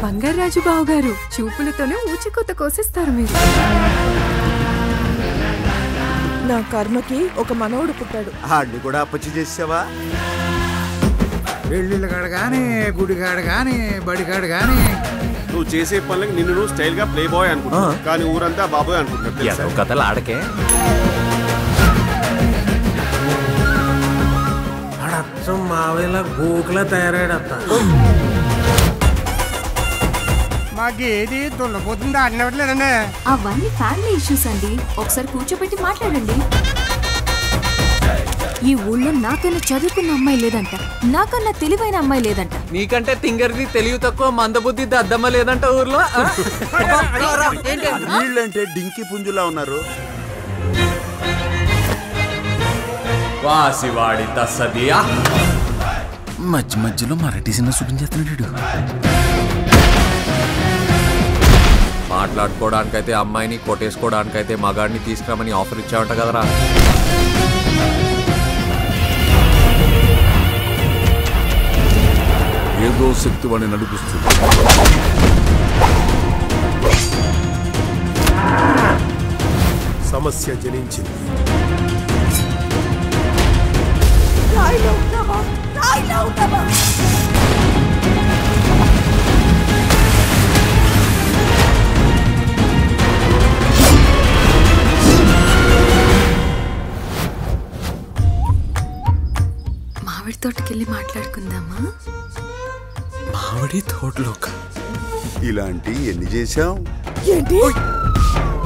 బంగారాజు బావు గారు చూపులతోనే ఊచికొత్త కోసేస్తారు మీరు నా కర్మకి ఒక మనవడు పుట్టాడు ఆడిని కూడా అప్పచ్చి చేసావా పెళ్ళిళ్ళ కాడ కానీ గుడికాడ కానీ బడికాడ కానీ నువ్వు చేసే పనులకి నిన్ను నువ్వు స్టైల్ గా ప్లే బాయ్ అనుకుంటున్నావు కానీ ఊరంతా బాబోయ్ అనుకుంటున్నారు తెలుసా? ఏదో కథలు ఆడకే అడచ్చం మావేలా గోకులా తయారాడత్త మాకేది దున్నపోతుంది ఆడినట్లేదండి అవన్నీ ఫ్యామిలీ ఇష్యూస్ అండి ఒకసారి కూర్చోబెట్టి మాట్లాడండి ఈ ఊళ్ళో నాకన్నా చదువుకున్న అమ్మాయి లేదంట నాకన్నా తెలివైన అమ్మాయి లేదంట నీకంటే తింగర్ది తెలివి తక్కువ మందబుద్ధి దద్దమ్మ లేదంట ఊర్లో ఆ? వీళ్ళంటే డింకి పుంజులా ఉన్నారు వాసివాడి తస్సదియా మధ్య మధ్యలో మరాఠీ సినిమా చూపించేస్తున్నాడు మాట్లాడుకోవడానికైతే అమ్మాయిని కొట్టేసుకోవడానికైతే మగాడిని తీసుకురామని ఆఫర్ ఇచ్చావంట కదరా ఏదో శక్తి వాడిని నడిపిస్తుంది సమస్య జనించింది మామిడి తోటకెళ్ళి మాట్లాడుకుందామా మామిడి తోటలోక ఇలాంటి ఎన్ని చేశాం ఏంటి